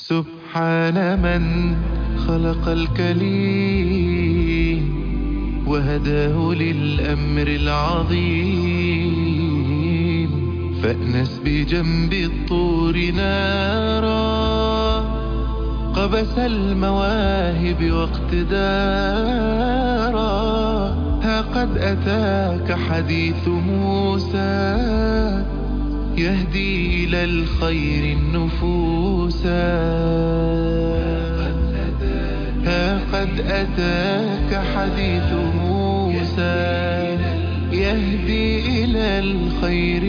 سبحان من خلق الكليم وهداه للأمر العظيم فأنس بجنب الطور نارا قبس المواهب واقتدارا ها قد أتاك حديث موسى يهدي إلى الخير النفوسا ها قد أتاك حديث موسى يهدي إلى الخير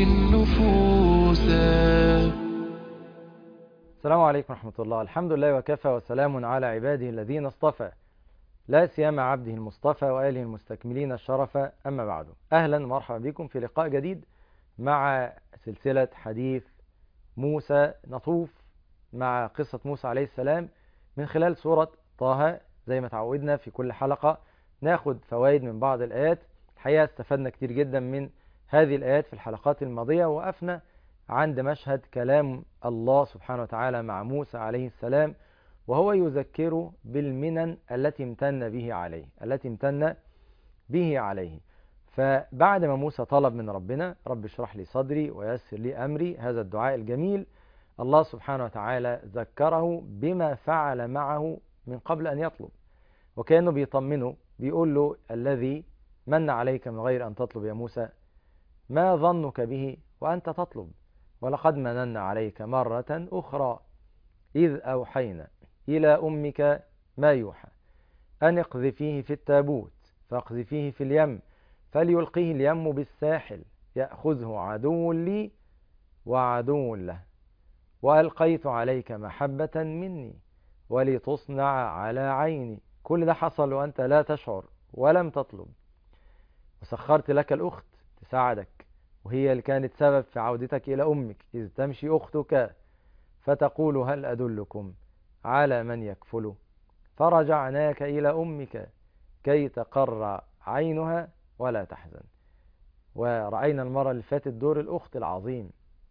النفوسا السلام عليكم ورحمة الله الحمد لله وكفى وسلام على عباده الذين اصطفى لا سيما عبده المصطفى وآله المستكملين الشرف أما بعد أهلا ومرحبا بكم في لقاء جديد مع سلسلة حديث موسى نطوف مع قصة موسى عليه السلام من خلال سورة طه زي ما تعودنا في كل حلقة ناخد فوائد من بعض الآيات الحقيقة استفدنا كتير جدا من هذه الآيات في الحلقات الماضية وقفنا عند مشهد كلام الله سبحانه وتعالى مع موسى عليه السلام وهو يذكره بالمنن التي امتن به عليه التي امتن به عليه فبعد ما موسى طلب من ربنا رب اشرح لي صدري ويسر لي أمري هذا الدعاء الجميل الله سبحانه وتعالى ذكره بما فعل معه من قبل أن يطلب وكأنه بيطمنه بيقول له الذي من عليك من غير أن تطلب يا موسى ما ظنك به وأنت تطلب ولقد مننا عليك مرة أخرى إذ أوحينا إلى أمك ما يوحى أن اقذفيه في التابوت فاقذفيه في اليم فليلقيه اليم بالساحل يأخذه عدو لي وعدو له وألقيت عليك محبة مني ولتصنع على عيني كل ده حصل وأنت لا تشعر ولم تطلب وسخرت لك الأخت تساعدك وهي اللي كانت سبب في عودتك إلى أمك إذ تمشي أختك فتقول هل أدلكم على من يكفل فرجعناك إلى أمك كي تقر عينها ولا تحزن ورأينا المرة اللي فاتت دور الأخت العظيم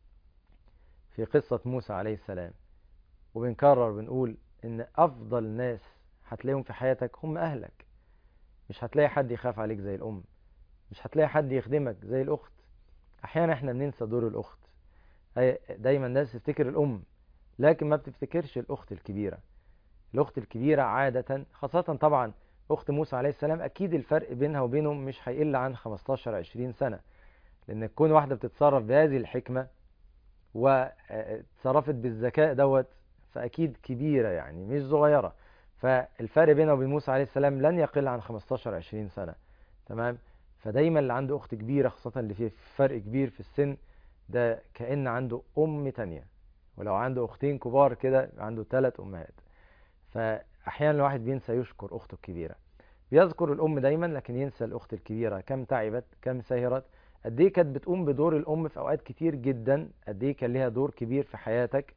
في قصة موسى عليه السلام وبنكرر بنقول إن أفضل ناس هتلاقيهم في حياتك هم أهلك مش هتلاقي حد يخاف عليك زي الأم مش هتلاقي حد يخدمك زي الأخت أحيانا إحنا بننسى دور الأخت دايما الناس تفتكر الأم لكن ما بتفتكرش الأخت الكبيرة الأخت الكبيرة عادة خاصة طبعا أخت موسى عليه السلام أكيد الفرق بينها وبينه مش هيقل عن 15-20 سنة لأن تكون واحدة بتتصرف بهذه الحكمة وتصرفت بالذكاء دوت فأكيد كبيرة يعني مش صغيرة فالفرق بينها وبين موسى عليه السلام لن يقل عن 15-20 سنة تمام فدايما اللي عنده أخت كبيرة خاصة اللي فيه فرق كبير في السن ده كأن عنده أم تانية ولو عنده أختين كبار كده عنده ثلاث أمهات فأحيانا الواحد بينسى يشكر أخته الكبيرة بيذكر الأم دايما لكن ينسى الأخت الكبيرة كم تعبت كم سهرت قد ايه كانت بتقوم بدور الأم في أوقات كتير جدا قد ايه كان ليها دور كبير في حياتك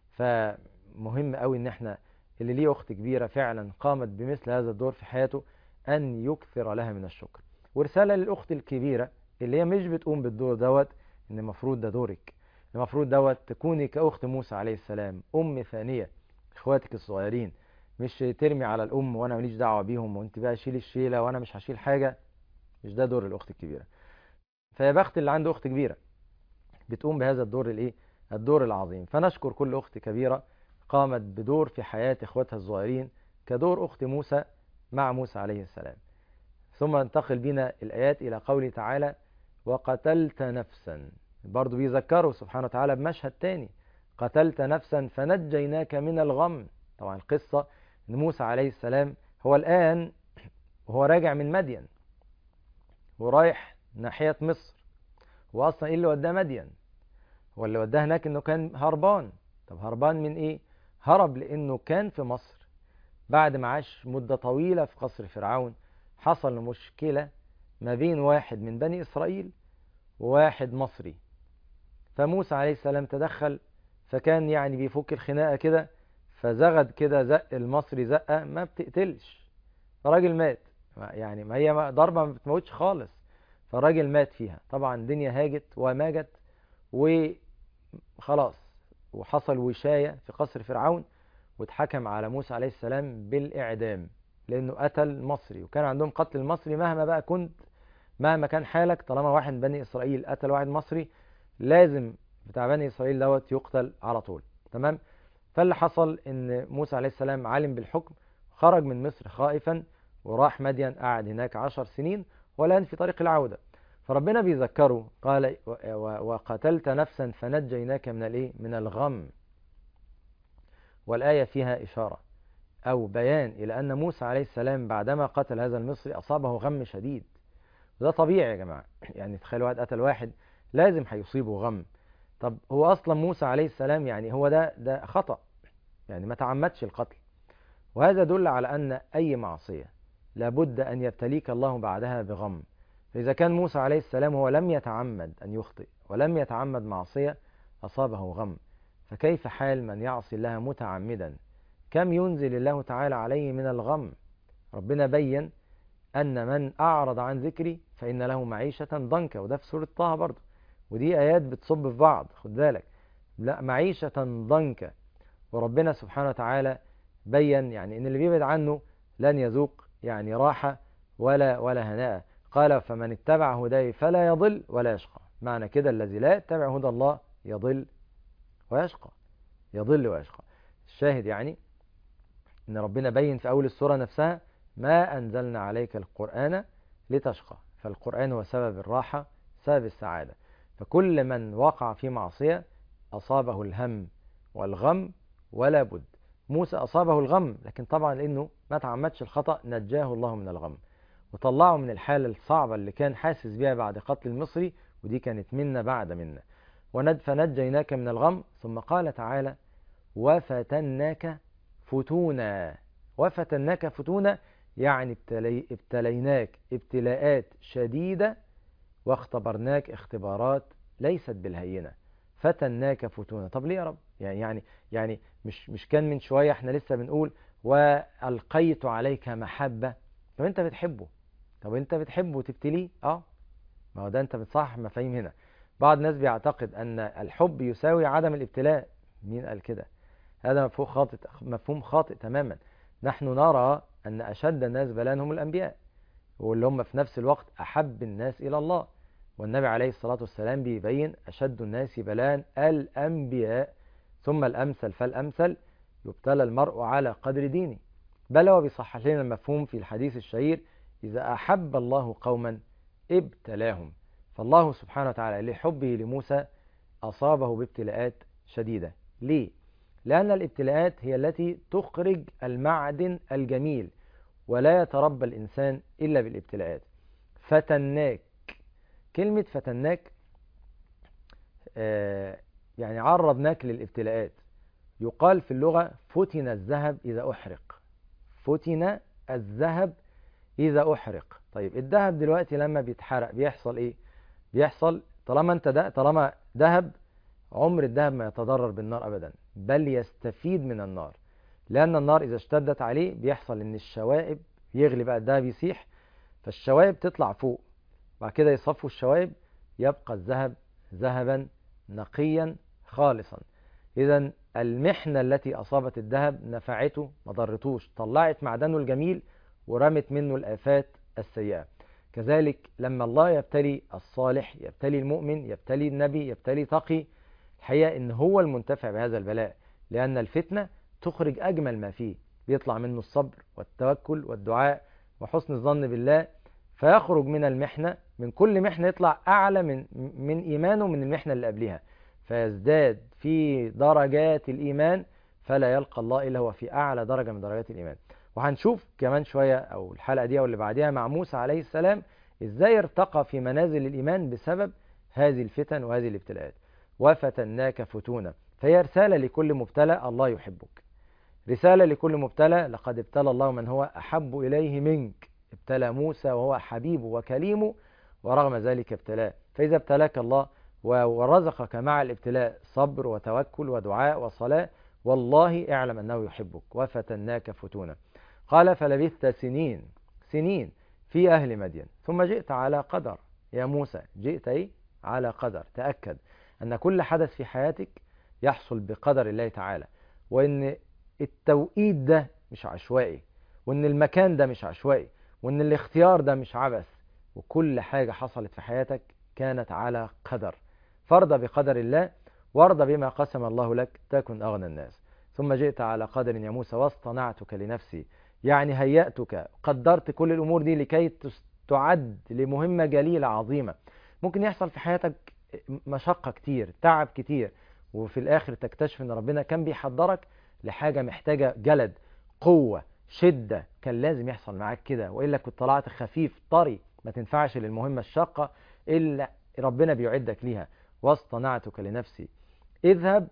فمهم قوي إن احنا اللي ليه أخت كبيرة فعلا قامت بمثل هذا الدور في حياته أن يكثر لها من الشكر ورسالة للأخت الكبيرة اللي هي مش بتقوم بالدور دوت إن المفروض ده دورك المفروض دوت تكوني كأخت موسى عليه السلام أم ثانية إخواتك الصغيرين مش ترمي على الأم وأنا ماليش دعوة بيهم وأنت بقى شيل الشيلة وأنا مش هشيل حاجة مش ده دور الأخت الكبيرة فيا بخت اللي عنده أخت كبيرة بتقوم بهذا الدور الإيه الدور العظيم فنشكر كل أخت كبيرة قامت بدور في حياة إخواتها الصغيرين كدور أخت موسى مع موسى عليه السلام ثم انتقل بنا الآيات إلى قوله تعالى وقتلت نفسا برضو بيذكروا سبحانه وتعالى بمشهد تاني قتلت نفسا فنجيناك من الغم طبعا القصة ان موسى عليه السلام هو الآن وهو راجع من مدين ورايح ناحية مصر هو أصلا إيه اللي وداه مدين هو اللي وداه هناك إنه كان هربان طب هربان من إيه هرب لأنه كان في مصر بعد ما عاش مدة طويلة في قصر فرعون حصل مشكلة ما بين واحد من بني إسرائيل وواحد مصري فموسى عليه السلام تدخل فكان يعني بيفك الخناقة كده فزغد كده زق المصري زقة ما بتقتلش فراجل مات يعني ما هي ضربة ما بتموتش خالص فالراجل مات فيها طبعا الدنيا هاجت وماجت وخلاص وحصل وشاية في قصر فرعون واتحكم على موسى عليه السلام بالإعدام لأنه قتل مصري وكان عندهم قتل المصري مهما بقى كنت مهما كان حالك طالما واحد من بني إسرائيل قتل واحد مصري لازم بتاع بني إسرائيل دوت يقتل على طول تمام فاللي حصل ان موسى عليه السلام علم بالحكم خرج من مصر خائفا وراح مدين قعد هناك عشر سنين والآن في طريق العودة فربنا بيذكره قال وقتلت نفسا فنجيناك من الايه من الغم والآية فيها إشارة أو بيان إلى أن موسى عليه السلام بعدما قتل هذا المصري أصابه غم شديد وده طبيعي يا جماعة يعني تخيل واحد قتل واحد لازم هيصيبه غم طب هو أصلا موسى عليه السلام يعني هو ده ده خطأ يعني ما تعمدش القتل وهذا يدل على أن أي معصية لابد أن يبتليك الله بعدها بغم فإذا كان موسى عليه السلام هو لم يتعمد أن يخطئ ولم يتعمد معصية أصابه غم فكيف حال من يعصي الله متعمدا كم ينزل الله تعالى عليه من الغم ربنا بين أن من أعرض عن ذكري فإن له معيشة ضنكا وده في سورة طه برضه ودي آيات بتصب في بعض خد بالك لا معيشة ضنكا وربنا سبحانه وتعالى بين يعني ان اللي بيبعد عنه لن يذوق يعني راحة ولا ولا هناء قال فمن اتبع هداي فلا يضل ولا يشقى معنى كده الذي لا يتبع هدى الله يضل ويشقى يضل ويشقى الشاهد يعني ان ربنا بين في اول السورة نفسها ما انزلنا عليك القرآن لتشقى فالقرآن هو سبب الراحة سبب السعادة فكل من وقع في معصية أصابه الهم والغم ولا بد موسى أصابه الغم لكن طبعا لأنه ما تعمدش الخطأ نجاه الله من الغم وطلعه من الحالة الصعبة اللي كان حاسس بها بعد قتل المصري ودي كانت منا بعد منا وند فنجيناك من الغم ثم قال تعالى وفتناك فتونا وفتناك فتونا يعني ابتلي ابتليناك ابتلاءات شديدة واختبرناك اختبارات ليست بالهينة فتناك فتونا طب ليه يا رب يعني يعني يعني مش مش كان من شوية احنا لسه بنقول والقيت عليك محبة طب انت بتحبه طب انت بتحبه وتبتليه اه ما هو ده انت بتصحح مفاهيم هنا بعض الناس بيعتقد ان الحب يساوي عدم الابتلاء مين قال كده هذا مفهوم خاطئ مفهوم خاطئ تماما نحن نرى ان اشد الناس بلاء هم الانبياء واللي هم في نفس الوقت احب الناس الى الله والنبي عليه الصلاة والسلام بيبين أشد الناس بلاء الأنبياء ثم الأمثل فالأمثل يبتلى المرء على قدر دينه بل هو بيصحح لنا المفهوم في الحديث الشهير إذا أحب الله قوما ابتلاهم فالله سبحانه وتعالى لحبه لموسى أصابه بابتلاءات شديدة ليه؟ لأن الابتلاءات هي التي تخرج المعدن الجميل ولا يتربى الإنسان إلا بالابتلاءات فتناك كلمة فتناك آه يعني عرضناك للابتلاءات يقال في اللغة فتن الذهب إذا أحرق فتن الذهب إذا أحرق طيب الذهب دلوقتي لما بيتحرق بيحصل إيه بيحصل طالما أنت ده طالما ذهب عمر الذهب ما يتضرر بالنار أبدا بل يستفيد من النار لأن النار إذا اشتدت عليه بيحصل إن الشوائب يغلي بقى الذهب يسيح فالشوائب تطلع فوق بعد كده يصفوا الشوائب يبقى الذهب ذهبا نقيا خالصا إذا المحنة التي أصابت الذهب نفعته ما ضرتوش طلعت معدنه الجميل ورمت منه الآفات السيئة كذلك لما الله يبتلي الصالح يبتلي المؤمن يبتلي النبي يبتلي تقي الحقيقة إن هو المنتفع بهذا البلاء لأن الفتنة تخرج أجمل ما فيه بيطلع منه الصبر والتوكل والدعاء وحسن الظن بالله فيخرج من المحنة من كل محنة يطلع أعلى من من إيمانه من المحنة اللي قبلها فيزداد في درجات الإيمان فلا يلقى الله إلا هو في أعلى درجة من درجات الإيمان وهنشوف كمان شوية أو الحلقة دي أو اللي بعدها مع موسى عليه السلام إزاي ارتقى في منازل الإيمان بسبب هذه الفتن وهذه الابتلاءات وفتناك فتونا فهي رسالة لكل مبتلى الله يحبك رسالة لكل مبتلى لقد ابتلى الله من هو أحب إليه منك ابتلى موسى وهو حبيبه وكليمه ورغم ذلك ابتلاه فإذا ابتلاك الله ورزقك مع الابتلاء صبر وتوكل ودعاء وصلاة والله اعلم أنه يحبك وفتناك فتونا قال فلبثت سنين سنين في أهل مدين ثم جئت على قدر يا موسى جئت ايه على قدر تأكد أن كل حدث في حياتك يحصل بقدر الله تعالى وأن التوقيت ده مش عشوائي وان المكان ده مش عشوائي وان الاختيار ده مش عبث وكل حاجة حصلت في حياتك كانت على قدر فارضى بقدر الله وارضى بما قسم الله لك تكن أغنى الناس ثم جئت على قدر يا موسى واصطنعتك لنفسي يعني هيأتك قدرت كل الأمور دي لكي تعد لمهمة جليلة عظيمة ممكن يحصل في حياتك مشقة كتير تعب كتير وفي الآخر تكتشف أن ربنا كان بيحضرك لحاجة محتاجة جلد قوة شدة كان لازم يحصل معاك كده وإلا كنت طلعت خفيف طري ما تنفعش للمهمة الشاقة إلا ربنا بيعدك ليها واصطنعتك لنفسي اذهب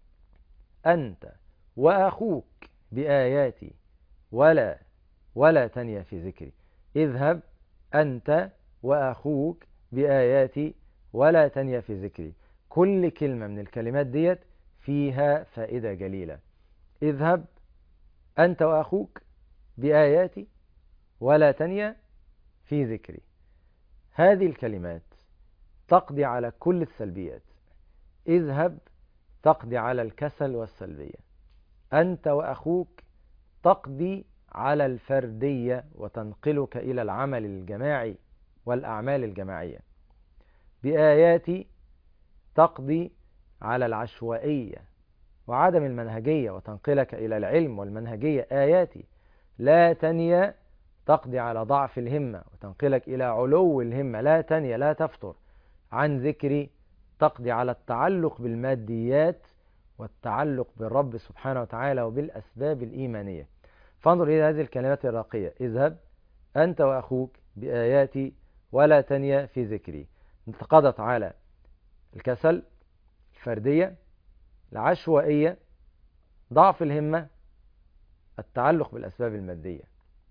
أنت وأخوك بآياتي ولا ولا تنيا في ذكري اذهب أنت وأخوك بآياتي ولا تنيا في ذكري كل كلمة من الكلمات ديت فيها فائدة جليلة اذهب أنت وأخوك بآياتي ولا تنيا في ذكري هذه الكلمات تقضي على كل السلبيات اذهب تقضي على الكسل والسلبية أنت وأخوك تقضي على الفردية وتنقلك إلى العمل الجماعي والأعمال الجماعية بآياتي تقضي على العشوائية وعدم المنهجية وتنقلك إلى العلم والمنهجية آياتي لا تنيا تقضي على ضعف الهمة وتنقلك إلى علو الهمة لا تنيا لا تفتر عن ذكري تقضي على التعلق بالماديات والتعلق بالرب سبحانه وتعالى وبالأسباب الإيمانية فانظر إلى هذه الكلمات الراقية اذهب أنت وأخوك بآياتي ولا تنيا في ذكري انتقضت على الكسل الفردية العشوائية ضعف الهمة التعلق بالأسباب المادية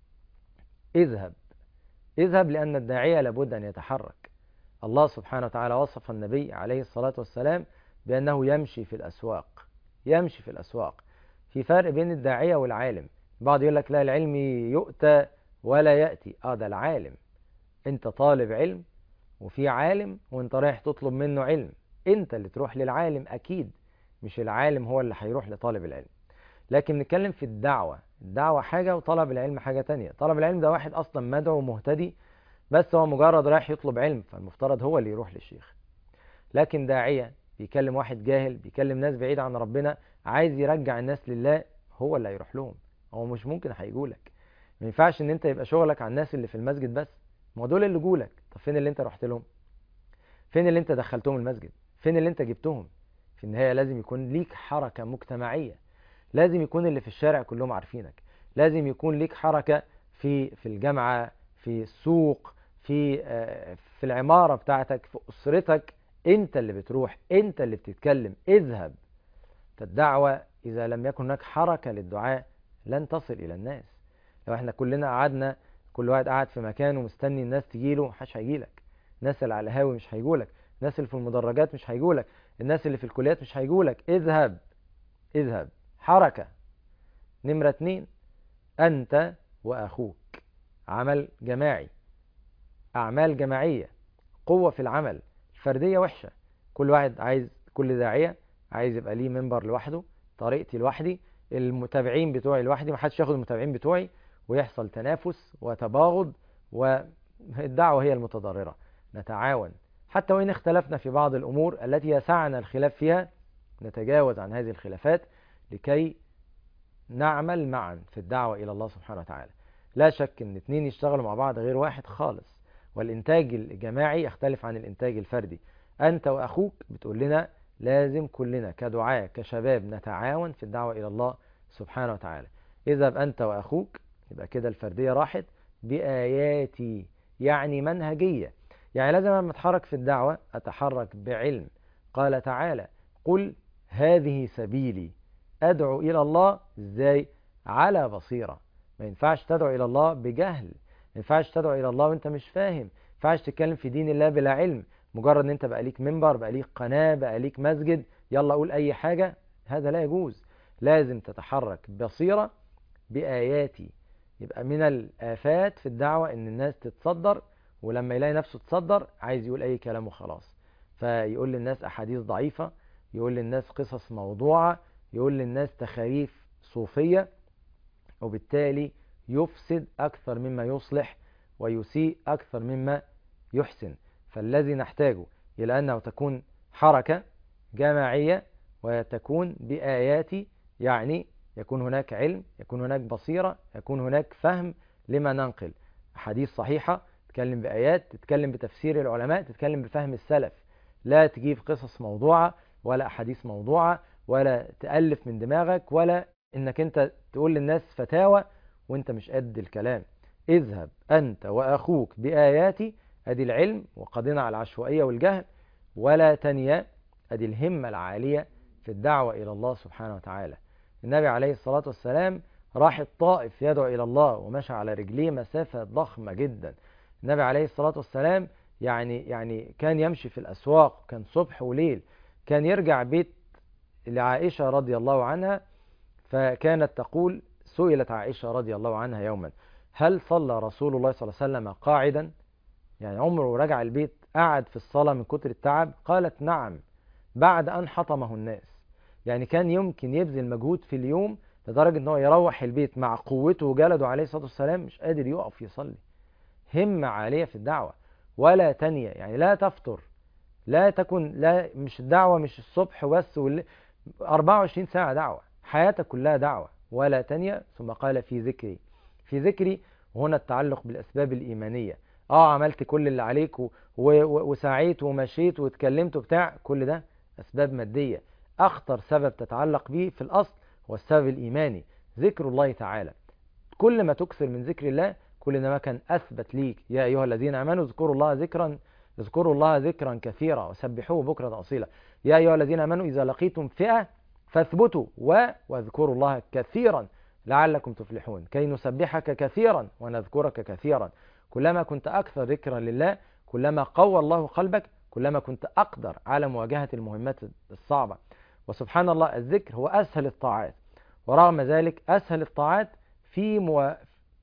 اذهب اذهب لأن الداعية لابد أن يتحرك الله سبحانه وتعالى وصف النبي عليه الصلاة والسلام بأنه يمشي في الأسواق يمشي في الأسواق في فرق بين الداعية والعالم بعض يقول لك لا العلم يؤتى ولا يأتي اه ده العالم انت طالب علم وفي عالم وانت رايح تطلب منه علم انت اللي تروح للعالم اكيد مش العالم هو اللي هيروح لطالب العلم لكن نتكلم في الدعوة الدعوة حاجة وطلب العلم حاجة تانية طلب العلم ده واحد اصلا مدعو مهتدي بس هو مجرد رايح يطلب علم فالمفترض هو اللي يروح للشيخ لكن داعية بيكلم واحد جاهل بيكلم ناس بعيد عن ربنا عايز يرجع الناس لله هو اللي هيروح لهم هو مش ممكن هيجولك ما ينفعش ان انت يبقى شغلك على الناس اللي في المسجد بس ما دول اللي جولك طب فين اللي انت رحت لهم فين اللي انت دخلتهم المسجد فين اللي انت جبتهم في النهاية لازم يكون ليك حركة مجتمعية لازم يكون اللي في الشارع كلهم عارفينك لازم يكون ليك حركة في في الجامعة في السوق في في العمارة بتاعتك في أسرتك انت اللي بتروح انت اللي بتتكلم اذهب فالدعوة إذا لم يكن هناك حركة للدعاء لن تصل إلى الناس لو احنا كلنا قعدنا كل واحد قاعد في مكانه ومستني الناس تجيله محدش هيجيلك الناس اللي على الهاوي مش هيجولك الناس اللي في المدرجات مش هيجولك الناس اللي في الكليات مش هيجولك اذهب اذهب حركة نمرة اتنين أنت وأخوك عمل جماعي أعمال جماعية قوة في العمل الفردية وحشة كل واحد عايز كل داعية عايز يبقى ليه منبر لوحده طريقتي لوحدي المتابعين بتوعي لوحدي ما حدش ياخد المتابعين بتوعي ويحصل تنافس وتباغض والدعوة هي المتضررة نتعاون حتى وإن اختلفنا في بعض الأمور التي يسعنا الخلاف فيها نتجاوز عن هذه الخلافات لكي نعمل معا في الدعوة إلى الله سبحانه وتعالى لا شك أن اتنين يشتغلوا مع بعض غير واحد خالص والإنتاج الجماعي يختلف عن الإنتاج الفردي أنت وأخوك بتقول لنا لازم كلنا كدعاء كشباب نتعاون في الدعوة إلى الله سبحانه وتعالى اذهب أنت وأخوك يبقى كده الفردية راحت بآياتي يعني منهجية يعني لازم لما أتحرك في الدعوة أتحرك بعلم قال تعالى قل هذه سبيلي أدعو إلى الله إزاي على بصيرة ما ينفعش تدعو إلى الله بجهل ما ينفعش تدعو إلى الله وانت مش فاهم ما ينفعش تتكلم في دين الله بلا علم مجرد ان انت بقى ليك منبر بقى ليك قناة بقى ليك مسجد يلا قول اي حاجة هذا لا يجوز لازم تتحرك بصيرة بآياتي يبقى من الآفات في الدعوة ان الناس تتصدر ولما يلاقي نفسه تصدر عايز يقول اي كلام وخلاص فيقول للناس احاديث ضعيفة يقول للناس قصص موضوعة يقول للناس تخاريف صوفية وبالتالي يفسد أكثر مما يصلح ويسيء أكثر مما يحسن فالذي نحتاجه إلى أنه تكون حركة جماعية وتكون بآيات يعني يكون هناك علم يكون هناك بصيرة يكون هناك فهم لما ننقل حديث صحيحة تتكلم بآيات تتكلم بتفسير العلماء تتكلم بفهم السلف لا تجيب قصص موضوعة ولا أحاديث موضوعة ولا تألف من دماغك ولا إنك أنت تقول للناس فتاوى وأنت مش قد الكلام اذهب أنت وأخوك بآياتي أدي العلم وقضينا على العشوائية والجهل ولا تنيا أدي الهمة العالية في الدعوة إلى الله سبحانه وتعالى النبي عليه الصلاة والسلام راح الطائف يدعو إلى الله ومشى على رجليه مسافة ضخمة جدا النبي عليه الصلاة والسلام يعني يعني كان يمشي في الأسواق كان صبح وليل كان يرجع بيت لعائشة رضي الله عنها فكانت تقول سئلت عائشة رضي الله عنها يوما هل صلى رسول الله صلى الله عليه وسلم قاعدا يعني عمره رجع البيت قعد في الصلاة من كتر التعب قالت نعم بعد أن حطمه الناس يعني كان يمكن يبذل مجهود في اليوم لدرجة أنه يروح البيت مع قوته وجلده عليه الصلاة والسلام مش قادر يقف يصلي همة عالية في الدعوة ولا تنية يعني لا تفتر لا تكن لا مش الدعوة مش الصبح بس وال 24 ساعة دعوة حياتك كلها دعوة ولا تنية ثم قال في ذكري في ذكري هنا التعلق بالأسباب الإيمانية اه عملت كل اللي عليك و... و... وسعيت ومشيت واتكلمت وبتاع كل ده أسباب مادية أخطر سبب تتعلق به في الأصل هو السبب الإيماني ذكر الله تعالى كل ما تكثر من ذكر الله كل ما كان أثبت ليك يا أيها الذين آمنوا اذكروا الله ذكرا اذكروا الله ذكرا كثيرا وسبحوه بكرة أصيلا يا أيها الذين آمنوا إذا لقيتم فئة فاثبتوا و... واذكروا الله كثيرا لعلكم تفلحون كي نسبحك كثيرا ونذكرك كثيرا كلما كنت أكثر ذكرا لله كلما قوى الله قلبك كلما كنت أقدر على مواجهة المهمات الصعبة وسبحان الله الذكر هو أسهل الطاعات ورغم ذلك أسهل الطاعات في مو...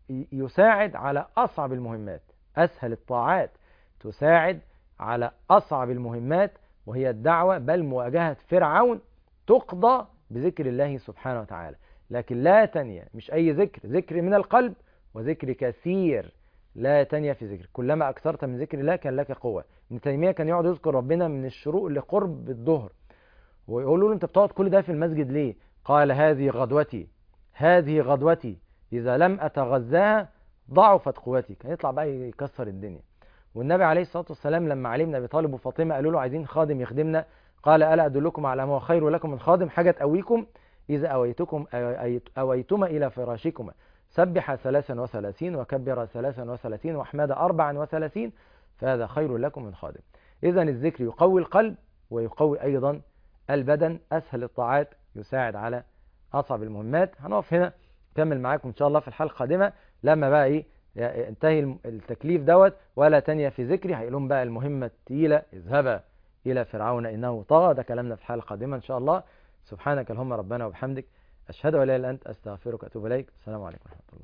يساعد على أصعب المهمات أسهل الطاعات تساعد على أصعب المهمات وهي الدعوة بل مواجهة فرعون تقضى بذكر الله سبحانه وتعالى لكن لا تنيا مش أي ذكر ذكر من القلب وذكر كثير لا تنيا في ذكر كلما أكثرت من ذكر الله كان لك قوة ابن تيمية كان يقعد يذكر ربنا من الشروق لقرب الظهر ويقولوا له أنت بتقعد كل ده في المسجد ليه قال هذه غدوتي هذه غدوتي إذا لم أتغذاها ضعفت قوتي كان يطلع بقى يكسر الدنيا والنبي عليه الصلاة والسلام لما علي بن أبي طالب وفاطمة قالوا له عايزين خادم يخدمنا قال ألا أدلكم على ما هو خير لكم من خادم حاجة تقويكم إذا أويتكم أويتما إلى فراشكما سبح ثلاثا وثلاثين وكبر ثلاثا وثلاثين واحمد أربعا وثلاثين فهذا خير لكم من خادم إذا الذكر يقوي القلب ويقوي أيضا البدن أسهل الطاعات يساعد على أصعب المهمات هنقف هنا نكمل معاكم إن شاء الله في الحلقة القادمة لما بقى إيه انتهي التكليف دوت ولا تنيا في ذكري هيقولون بقى المهمة التقيلة اذهبا إلى فرعون إنه طغى ده كلامنا في الحلقة القادمة إن شاء الله سبحانك اللهم ربنا وبحمدك أشهد أن لا إله إلا أنت أستغفرك وأتوب إليك السلام عليكم ورحمة الله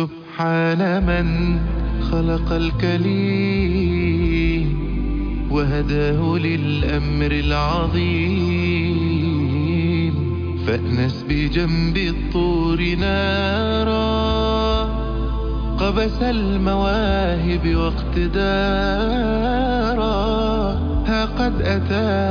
سبحان من خلق الكليم وهداه للأمر العظيم فأنس بجنب الطور نارا قبس المواهب واقتدارا ها قد أتى